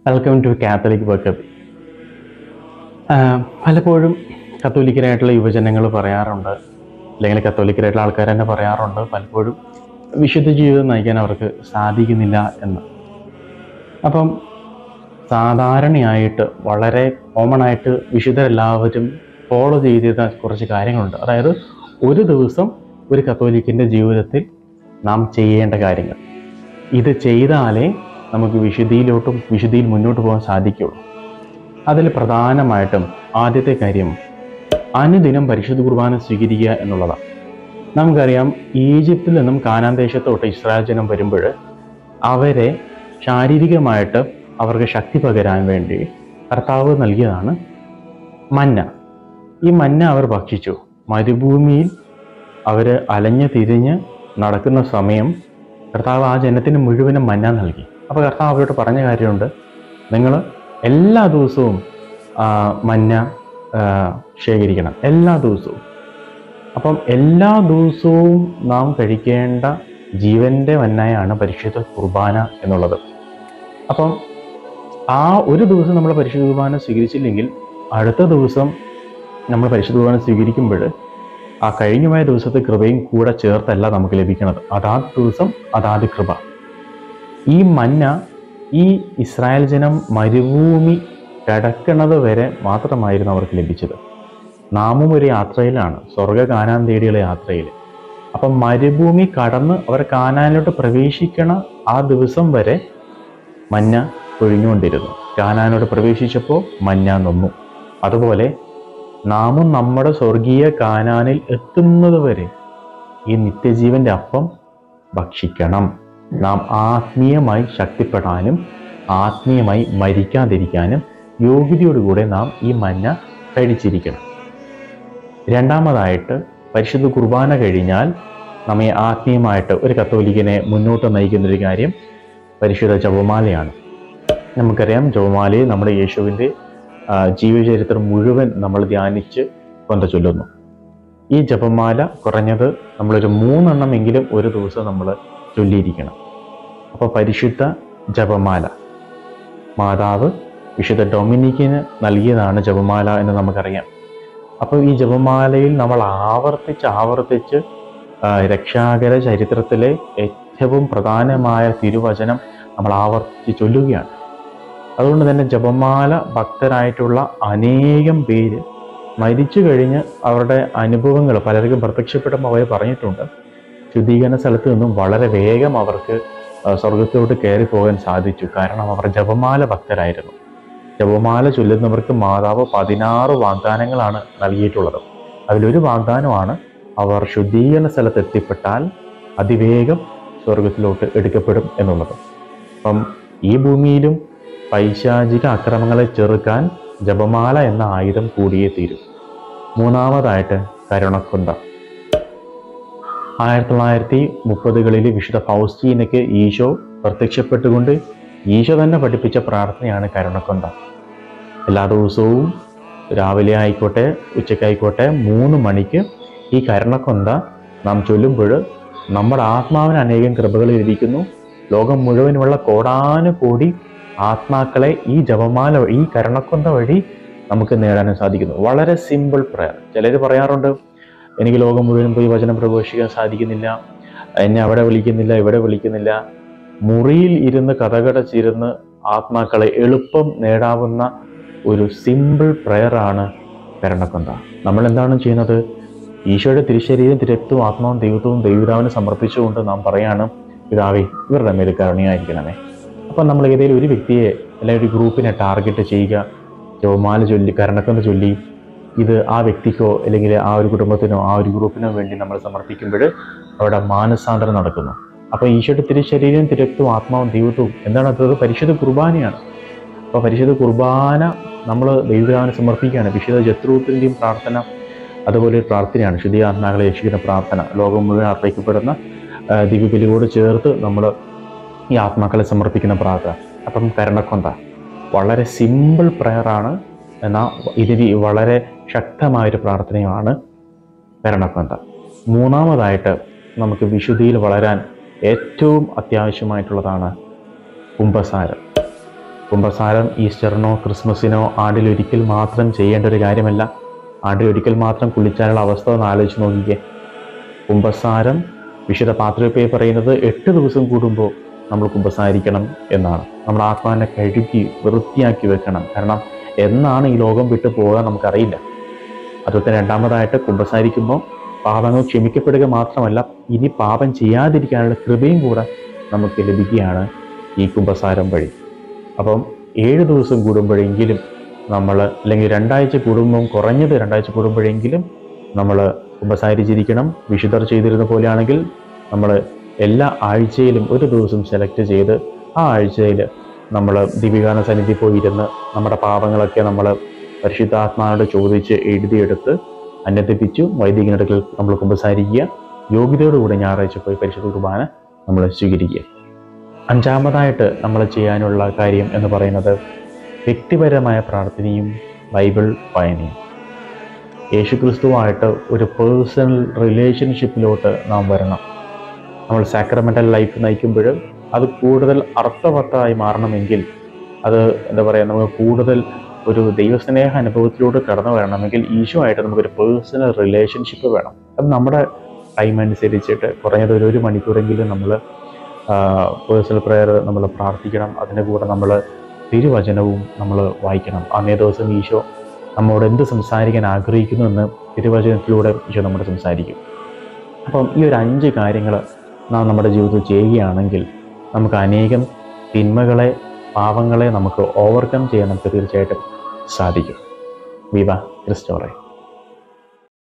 welcome to Catholic workup പലപ്പോഴും കത്തോലിക്കരായിട്ടുള്ള യുവജനങ്ങൾ പറയാറുണ്ട് അല്ലെങ്കിൽ കത്തോലിക്കരായിട്ടുള്ള ആൾക്കാർ തന്നെ പറയാറുണ്ട് പലപ്പോഴും വിശുദ്ധ ജീവിതം നയിക്കാൻ അവർക്ക് സാധിക്കുന്നില്ല എന്ന് അപ്പം സാധാരണയായിട്ട് വളരെ കോമൺ ആയിട്ട് വിശുദ്ധരെല്ലാവരും ഫോളോ ചെയ്തിരുന്ന കുറച്ച് കാര്യങ്ങളുണ്ട് അതായത് ഒരു ദിവസം ഒരു കത്തോലിക്കിൻ്റെ ജീവിതത്തിൽ നാം ചെയ്യേണ്ട കാര്യങ്ങൾ ഇത് ചെയ്താലേ നമുക്ക് വിശുദ്ധിയിലോട്ടും വിശുദ്ധിയിൽ മുന്നോട്ട് പോകാൻ സാധിക്കുള്ളൂ അതിൽ പ്രധാനമായിട്ടും ആദ്യത്തെ കാര്യം അനുദിനം പരിശുദ്ധ കുർബാന സ്വീകരിക്കുക എന്നുള്ളതാണ് നമുക്കറിയാം ഈജിപ്തിൽ നിന്നും കാനാൻ ദേശത്തോട്ട് ഇസ്രായേൽ ജനം വരുമ്പോൾ അവരെ ശാരീരികമായിട്ട് അവർക്ക് ശക്തി പകരാൻ വേണ്ടി കർത്താവ് നൽകിയതാണ് മന്ന ഈ മന്ന അവർ ഭക്ഷിച്ചു മരുഭൂമിയിൽ അവർ അലഞ്ഞ് തിരിഞ്ഞ് നടക്കുന്ന സമയം കർത്താവ് ആ ജനത്തിന് മുഴുവനും മന്ന നൽകി അപ്പോൾ കർത്താവ് അവരോട് പറഞ്ഞ കാര്യമുണ്ട് നിങ്ങൾ എല്ലാ ദിവസവും ആ, മന്ന ആ, ശേഖരിക്കണം എല്ലാ ദിവസവും അപ്പം എല്ലാ ദിവസവും നാം കഴിക്കേണ്ട ജീവന്റെ മന്നായാണ് പരിശുദ്ധ കുർബാന എന്നുള്ളത് അപ്പം ആ ഒരു ദിവസം നമ്മൾ പരിശുദ്ധ കുർബാന സ്വീകരിച്ചില്ലെങ്കിൽ അടുത്ത ദിവസം നമ്മൾ പരിശുദ്ധ കുർബാന സ്വീകരിക്കുമ്പോൾ ആ കഴിഞ്ഞുപോയ ദിവസത്തെ കൃപയും കൂടെ ചേർത്തല്ല നമുക്ക് ലഭിക്കുന്നത് അതാത് ദിവസം അതാത് കൃപ ഈ മന്ന ഈ ഇസ്രായേൽ ജനം മരുഭൂമി കിടക്കുന്നത് വരെ മാത്രമായിരുന്നു അവർക്ക് ലഭിച്ചത് നാമും ഒരു യാത്രയിലാണ് സ്വർഗ കാനാൻ തേടിയുള്ള യാത്രയിൽ അപ്പം മരുഭൂമി കടന്ന് അവർ കാനാനിലോട്ട് പ്രവേശിക്കണ ആ ദിവസം വരെ മഞ്ഞ പൊഴിഞ്ഞുകൊണ്ടിരുന്നു കാനാനോട് പ്രവേശിച്ചപ്പോൾ മഞ്ഞ നിന്നു അതുപോലെ നാമും നമ്മുടെ സ്വർഗീയ കാനാനിൽ എത്തുന്നത് വരെ ഈ നിത്യജീവന്റെ അപ്പം ഭക്ഷിക്കണം നാം ആത്മീയമായി ശക്തിപ്പെടാനും ആത്മീയമായി മരിക്കാതിരിക്കാനും യോഗ്യതയോടുകൂടെ നാം ഈ മഞ്ഞ കഴിച്ചിരിക്കണം രണ്ടാമതായിട്ട് പരിശുദ്ധ കുർബാന കഴിഞ്ഞാൽ നമ്മെ ആത്മീയമായിട്ട് ഒരു കത്തോലിക്കനെ മുന്നോട്ട് നയിക്കുന്ന ഒരു കാര്യം പരിശുദ്ധ ജപമാലയാണ് നമുക്കറിയാം ജപമാലയിൽ നമ്മുടെ യേശുവിൻ്റെ ആ, ജീവചരിത്രം മുഴുവൻ നമ്മൾ ധ്യാനിച്ച് കൊന്ത ചൊല്ലുന്നു ഈ ജപമാല കുറഞ്ഞത് നമ്മളൊരു മൂന്നെണ്ണമെങ്കിലും ഒരു ദിവസം നമ്മൾ ചൊല്ലിയിരിക്കണം അപ്പോൾ പരിശുദ്ധ ജപമാല മാതാവ് വിശുദ്ധ ഡൊമിനിക്കിന് നൽകിയതാണ് ജപമാല എന്ന് നമുക്കറിയാം അപ്പോൾ ഈ ജപമാലയിൽ നമ്മൾ ആവർത്തിച്ച് ആവർത്തിച്ച് ആ, രക്ഷാകര ചരിത്രത്തിലെ ഏറ്റവും പ്രധാനമായ തിരുവചനം നമ്മൾ ആവർത്തിച്ച് ചൊല്ലുകയാണ് അതുകൊണ്ട് തന്നെ ജപമാല ഭക്തരായിട്ടുള്ള അനേകം പേര് മരിച്ചു കഴിഞ്ഞ് അവരുടെ അനുഭവങ്ങൾ പലർക്കും പ്രത്യക്ഷപ്പെട്ടപ്പോൾ അവർ പറഞ്ഞിട്ടുണ്ട് ശുദ്ധീകരണ സ്ഥലത്ത് നിന്നും വളരെ വേഗം അവർക്ക് ആ, സ്വർഗത്തിലോട്ട് കയറി പോകാൻ സാധിച്ചു കാരണം അവർ ജപമാല ഭക്തരായിരുന്നു ജപമാല ചൊല്ലുന്നവർക്ക് മാതാവ് പതിനാറ് വാഗ്ദാനങ്ങളാണ് നൽകിയിട്ടുള്ളത് അതിലൊരു വാഗ്ദാനമാണ് അവർ ശുദ്ധീകരണ സ്ഥലത്ത് എത്തിപ്പെട്ടാൽ അതിവേഗം സ്വർഗത്തിലോട്ട് എടുക്കപ്പെടും എന്നുള്ളത് അപ്പം ഈ ഭൂമിയിലും പൈശാചിക അക്രമങ്ങളെ ചെറുക്കാൻ ജപമാല എന്ന ആയുധം കൂടിയേ തീരും മൂന്നാമതായിട്ട് കരുണക്കുന്ത ആയിരത്തി തൊള്ളായിരത്തി മുപ്പതുകളിൽ വിശുദ്ധ ഫൗസ്റ്റീനയ്ക്ക് ഈശോ പ്രത്യക്ഷപ്പെട്ടുകൊണ്ട് ഈശോ തന്നെ പഠിപ്പിച്ച പ്രാർത്ഥനയാണ് കരുണക്കൊന്ത എല്ലാ ദിവസവും രാവിലെ ആയിക്കോട്ടെ ഉച്ചയ്ക്കായിക്കോട്ടെ മൂന്ന് മണിക്ക് ഈ കരുണക്കൊന്ത നാം ചൊല്ലുമ്പോൾ നമ്മുടെ ആത്മാവിന് അനേകം കൃപകൾ ലഭിക്കുന്നു ലോകം മുഴുവനുമുള്ള കോടാനുകോടി ആത്മാക്കളെ ഈ ജപമാല വഴി ഈ കരുണക്കൊന്ത വഴി നമുക്ക് നേടാനും സാധിക്കുന്നു വളരെ സിമ്പിൾ പ്രയർ ചിലർ പറയാറുണ്ട് എനിക്ക് ലോകം മുഴുവൻ പോയി വചനം പ്രഘോഷിക്കാൻ സാധിക്കുന്നില്ല എന്നെ അവിടെ വിളിക്കുന്നില്ല ഇവിടെ വിളിക്കുന്നില്ല മുറിയിൽ ഇരുന്ന് കഥകടച്ചിരുന്ന് ആത്മാക്കളെ എളുപ്പം നേടാവുന്ന ഒരു സിമ്പിൾ പ്രയറാണ് കരുണക്കൊന്ത നമ്മൾ എന്താണ് ചെയ്യുന്നത് ഈശോയുടെ തിരുശരീരം തിരക്തവും ആത്മാവും ദൈവത്വവും ദൈവതാവിന് സമർപ്പിച്ചുകൊണ്ട് നാം പറയാണ് പിതാവേ ഇവരുടെ മേൽ കരുണയായിരിക്കണമേ അപ്പം നമ്മൾ ഏതെങ്കിലും ഒരു വ്യക്തിയെ അല്ലെങ്കിൽ ഒരു ഗ്രൂപ്പിനെ ടാർഗറ്റ് ചെയ്യുക ജോമാല ചൊല്ലി കരണക്കൊന്ന് ചൊല്ലി ഇത് ആ വ്യക്തിക്കോ അല്ലെങ്കിൽ ആ ഒരു കുടുംബത്തിനോ ആ ഒരു ഗ്രൂപ്പിനോ വേണ്ടി നമ്മൾ സമർപ്പിക്കുമ്പോൾ അവിടെ മാനസാന്തരം നടക്കുന്നു അപ്പോൾ ഈശോയുടെ തിരുശരീരം തിരക്തവും ആത്മാവും ദൈവത്വവും എന്താണ് അത് പരിശുദ്ധ കുർബാനയാണ് അപ്പോൾ പരിശുദ്ധ കുർബാന നമ്മൾ ദൈവതാവിന് സമർപ്പിക്കുകയാണ് വിശുദ്ധ ജത്രൂത്തിൻ്റെയും പ്രാർത്ഥന അതുപോലെ ഒരു പ്രാർത്ഥനയാണ് ശുദ്ധി ആത്മാക്കളെ രക്ഷിക്കുന്ന പ്രാർത്ഥന ലോകം മുഴുവൻ അർപ്പിക്കപ്പെടുന്ന ആ, ദിവ്യബലിയോട് ചേർത്ത് നമ്മൾ ഈ ആത്മാക്കളെ സമർപ്പിക്കുന്ന പ്രാർത്ഥന അപ്പം കരുണക്കൊന്ത വളരെ സിമ്പിൾ പ്രയറാണ് എന്നാൽ ഇതിന് വളരെ ശക്തമായൊരു പ്രാർത്ഥനയുമാണ് കരുണക്കൊന്ത മൂന്നാമതായിട്ട് നമുക്ക് വിശുദ്ധിയിൽ വളരാൻ ഏറ്റവും അത്യാവശ്യമായിട്ടുള്ളതാണ് കുംഭസാരം കുംഭസാരം ഈസ്റ്ററിനോ ക്രിസ്മസിനോ ആണ്ടിലൊരിക്കൽ മാത്രം ചെയ്യേണ്ട ഒരു കാര്യമല്ല ആണ്ടിലൊരിക്കൽ മാത്രം കുളിച്ചാലുള്ള അവസ്ഥ ഒന്ന് ആലോചിച്ച് നോക്കിക്കേ കുംഭസാരം വിശുദ്ധ പാത്രപ്പേ പറയുന്നത് എട്ട് ദിവസം കൂടുമ്പോൾ നമ്മൾ കുംഭസാരിക്കണം എന്നാണ് നമ്മൾ ആത്മാവിനെ കഴുകി വൃത്തിയാക്കി വെക്കണം കാരണം എന്നാണ് ഈ ലോകം വിട്ടു പോകാൻ നമുക്കറിയില്ല അതുപോലെ തന്നെ രണ്ടാമതായിട്ട് കുംഭസാരിക്കുമ്പോൾ പാപങ്ങൾ ക്ഷമിക്കപ്പെടുക മാത്രമല്ല ഇനി പാപം ചെയ്യാതിരിക്കാനുള്ള കൃപയും കൂടെ നമുക്ക് ലഭിക്കുകയാണ് ഈ കുംഭസാരം വഴി അപ്പം ഏഴ് ദിവസം കൂടുമ്പോഴെങ്കിലും നമ്മൾ അല്ലെങ്കിൽ രണ്ടാഴ്ച കൂടുമ്പം കുറഞ്ഞത് രണ്ടാഴ്ച കൂടുമ്പോഴെങ്കിലും നമ്മൾ കുമ്പസാരിച്ചിരിക്കണം വിശുദ്ധർ ചെയ്തിരുന്ന പോലെയാണെങ്കിൽ നമ്മൾ എല്ലാ ആഴ്ചയിലും ഒരു ദിവസം സെലക്ട് ചെയ്ത് ആ ആഴ്ചയിൽ നമ്മൾ ദീപികാന സന്നിധി പോയിരുന്ന് നമ്മുടെ പാപങ്ങളൊക്കെ നമ്മൾ പരിശുദ്ധാത്മാവിനോട് ചോദിച്ച് എഴുതിയെടുത്ത് അന്യത്തിപ്പിച്ചു വൈദികനടുക്കൽ നമ്മൾ കുമ്പസാരിക്കുക യോഗ്യതയോടുകൂടി ഞായറാഴ്ച പോയി പരിശുദ്ധ കുർബാന നമ്മൾ സ്വീകരിക്കുക അഞ്ചാമതായിട്ട് നമ്മൾ ചെയ്യാനുള്ള കാര്യം എന്ന് പറയുന്നത് വ്യക്തിപരമായ പ്രാർത്ഥനയും ബൈബിൾ വായനയും യേശുക്രിസ്തുവായിട്ട് ഒരു പേഴ്സണൽ റിലേഷൻഷിപ്പിലോട്ട് നാം വരണം നമ്മൾ സാക്രമെൻ്റൽ ലൈഫ് നയിക്കുമ്പോൾ അത് കൂടുതൽ അർത്ഥവത്തായി മാറണമെങ്കിൽ അത് എന്താ പറയുക നമുക്ക് കൂടുതൽ ഒരു ദൈവസ്നേഹ അനുഭവത്തിലൂടെ കടന്നു വരണമെങ്കിൽ ഈശോ ആയിട്ട് നമുക്കൊരു പേഴ്സണൽ റിലേഷൻഷിപ്പ് വേണം അത് നമ്മുടെ ടൈം അനുസരിച്ചിട്ട് കുറഞ്ഞത് ഒരു ഒരു മണിക്കൂറെങ്കിലും നമ്മൾ പേഴ്സണൽ പ്രെയർ നമ്മൾ പ്രാർത്ഥിക്കണം അതിൻ്റെ കൂടെ നമ്മൾ തിരുവചനവും നമ്മൾ വായിക്കണം അന്നേ ദിവസം ഈശോ നമ്മോട് എന്ത് സംസാരിക്കാൻ ആഗ്രഹിക്കുന്നു എന്ന് തിരുവചനത്തിലൂടെ ഈശോ നമ്മോട് സംസാരിക്കും അപ്പം ഈ ഒരു അഞ്ച് കാര്യങ്ങൾ നാം നമ്മുടെ ജീവിതത്തിൽ ചെയ്യുകയാണെങ്കിൽ നമുക്ക് അനേകം തിന്മകളെ പാവങ്ങളെ നമുക്ക് ഓവർകം ചെയ്യാൻ നമുക്ക് തീർച്ചയായിട്ടും സാധിക്കും വിവ ക്രിസ്റ്റോറെ